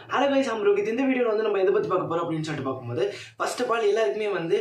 அழகாய் சாம்ரோகித் இந்த வீடியோவில் வந்து நம்ம எதை பற்றி பார்க்க போகிறோம் அப்படின்னு சொல்லிட்டு பார்க்கும்போது ஃபர்ஸ்ட் ஆஃப் ஆல் எல்லாருக்குமே வந்து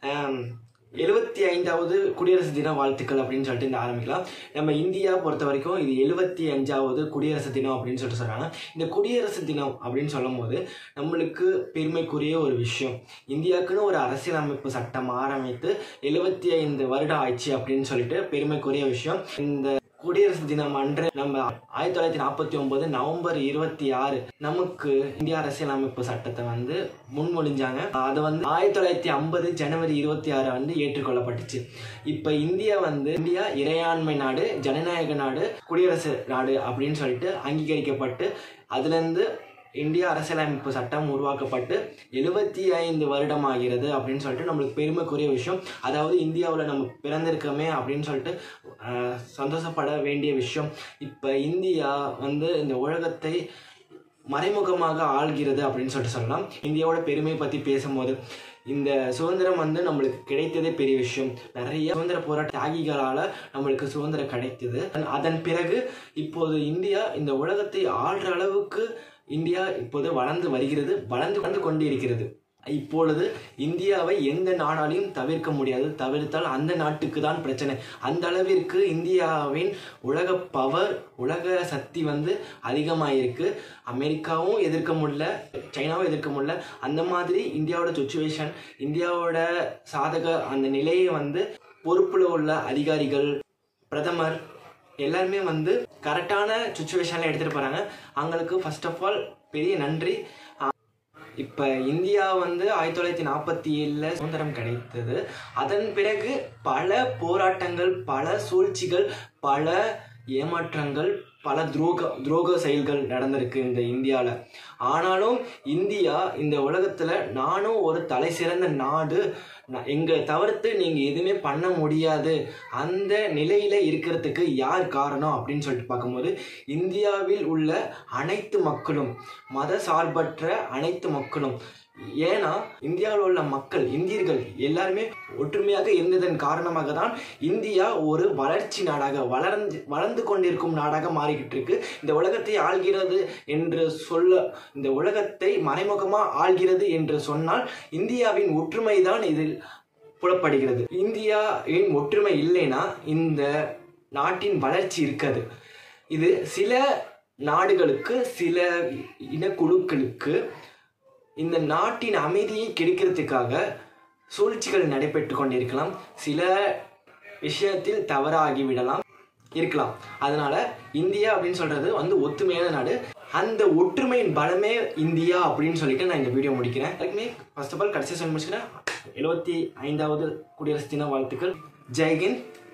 எழுபத்தி ஐந்தாவது குடியரசு தின வாழ்த்துக்கள் அப்படின்னு சொல்லிட்டு இந்த ஆரம்பிக்கலாம் நம்ம இந்தியா பொறுத்த வரைக்கும் இது எழுபத்தி அஞ்சாவது குடியரசு தினம் அப்படின்னு சொல்லிட்டு சொல்கிறாங்க இந்த குடியரசு தினம் அப்படின்னு சொல்லும் போது நம்மளுக்கு பெருமைக்குரிய ஒரு விஷயம் இந்தியாவுக்குன்னு ஒரு அரசியலமைப்பு சட்டம் ஆரம்பித்து எழுபத்தி ஐந்து வருடம் ஆயிடுச்சு அப்படின்னு சொல்லிட்டு பெருமைக்குரிய விஷயம் இந்த குடியரசு தினம் அன்று நம்ம ஆயிரத்தி தொள்ளாயிரத்தி நாற்பத்தி ஒன்பது நவம்பர் இருபத்தி ஆறு நமக்கு இந்திய அரசியலமைப்பு சட்டத்தை வந்து முன்மொழிஞ்சாங்க அது வந்து ஆயிரத்தி தொள்ளாயிரத்தி ஐம்பது ஜனவரி இருபத்தி ஆறு வந்து ஏற்றுக்கொள்ளப்பட்டுச்சு இப்போ இந்தியா வந்து இந்தியா இறையாண்மை நாடு ஜனநாயக நாடு குடியரசு நாடு அப்படின்னு சொல்லிட்டு அங்கீகரிக்கப்பட்டு அதுலேருந்து இந்திய அரசியலமைப்பு சட்டம் உருவாக்கப்பட்டு எழுபத்தி ஐந்து வருடம் ஆகிறது அப்படின்னு சொல்லிட்டு நம்மளுக்கு பெருமைக்குரிய விஷயம் அதாவது இந்தியாவில் நம்ம பிறந்திருக்கோமே அப்படின்னு சொல்லிட்டு ஆஹ், சந்தோஷப்பட வேண்டிய விஷயம் இப்போ இந்தியா வந்து இந்த உலகத்தை மறைமுகமாக ஆள்கிறது அப்படின்னு சொல்லிட்டு சொல்லலாம் இந்தியாவோட பெருமை பற்றி பேசும்போது இந்த சுதந்திரம் வந்து நம்மளுக்கு கிடைத்ததே பெரிய விஷயம் நிறைய சுதந்திர போராட்ட தியாகிகளால் நம்மளுக்கு சுதந்திரம் கிடைத்தது அதன் பிறகு இப்போது இந்தியா இந்த உலகத்தை ஆள்ற அளவுக்கு இந்தியா இப்போது வளர்ந்து வருகிறது வளர்ந்து வந்து கொண்டிருக்கிறது இப்பொழுது இந்தியாவை எந்த நாடாலையும் தவிர்க்க முடியாது தவிர்த்தால் அந்த நாட்டுக்கு தான் பிரச்சனை அந்த அளவிற்கு இந்தியாவின் உலக பவர் உலக சக்தி வந்து அதிகமாயிருக்கு அமெரிக்காவும் எதிர்க்க முடியல சைனாவும் எதிர்க்க முடியல அந்த மாதிரி இந்தியாவோட சுச்சுவேஷன் இந்தியாவோட சாதக அந்த நிலையை வந்து பொறுப்புல உள்ள அதிகாரிகள் பிரதமர் எல்லாருமே வந்து கரெக்டான சுச்சுவேஷனில் எடுத்துகிட்டு போகிறாங்க அவங்களுக்கு ஃபர்ஸ்ட் ஆஃப் ஆல் பெரிய நன்றி இப்போ இந்தியா வந்து ஆயிரத்தி தொள்ளாயிரத்தி நாற்பத்தி ஏழில் சுதந்திரம் கிடைத்தது அதன் பிறகு பல போராட்டங்கள் பல சூழ்ச்சிகள் பல ஏமாற்றங்கள் பல துரோக துரோக செயல்கள் நடந்திருக்கு இந்த இந்தியாவில் ஆனாலும் இந்தியா இந்த உலகத்தில் நானும் ஒரு தலை சிறந்த நாடு நான் எங்களை தவிர்த்து நீங்கள் எதுவுமே பண்ண முடியாது அந்த நிலையில் இருக்கிறதுக்கு யார் காரணம் அப்படின்னு சொல்லிட்டு பார்க்கும்போது இந்தியாவில் உள்ள அனைத்து மக்களும் மத சார்பற்ற அனைத்து மக்களும் ஏன்னா இந்தியாவில் உள்ள மக்கள் இந்தியர்கள் எல்லாருமே ஒற்றுமையாக இருந்ததன் காரணமாக தான் இந்தியா ஒரு வளர்ச்சி நாடாக வளர்ந்து வளர்ந்து கொண்டிருக்கும் நாடாக மாறிக்கிட்டு இருக்கு இந்த உலகத்தை ஆள்கிறது என்று சொல்ல இந்த உலகத்தை மறைமுகமாக ஆள்கிறது என்று சொன்னால் இந்தியாவின் ஒற்றுமை தான் இதில் புலப்படுகிறது இந்தியாவின் ஒற்றுமை இல்லைன்னா இந்த நாட்டின் வளர்ச்சி இருக்காது இது சில நாடுகளுக்கு சில இனக்குழுக்களுக்கு இந்த நாட்டின் அமைதியை கெடுக்கிறதுக்காக சூழ்ச்சிகள் நடைபெற்று கொண்டிருக்கலாம் சில விஷயத்தில் தவறாகி விடலாம் இருக்கலாம் அதனால இந்தியா அப்படின்னு சொல்றது வந்து ஒத்துமையான நாடு அந்த ஒற்றுமையின் பலமே இந்தியா அப்படின்னு சொல்லிட்டு நான் இந்த வீடியோ முடிக்கிறேன் அதுக்குமே ஃபர்ஸ்ட் ஆஃப் ஆல் கடைசி சொல்லி முடிச்சுக்கிறேன் எழுபத்தி ஐந்தாவது குடியரசு தின வாழ்த்துக்கள் ஜெய்ஹிந்த்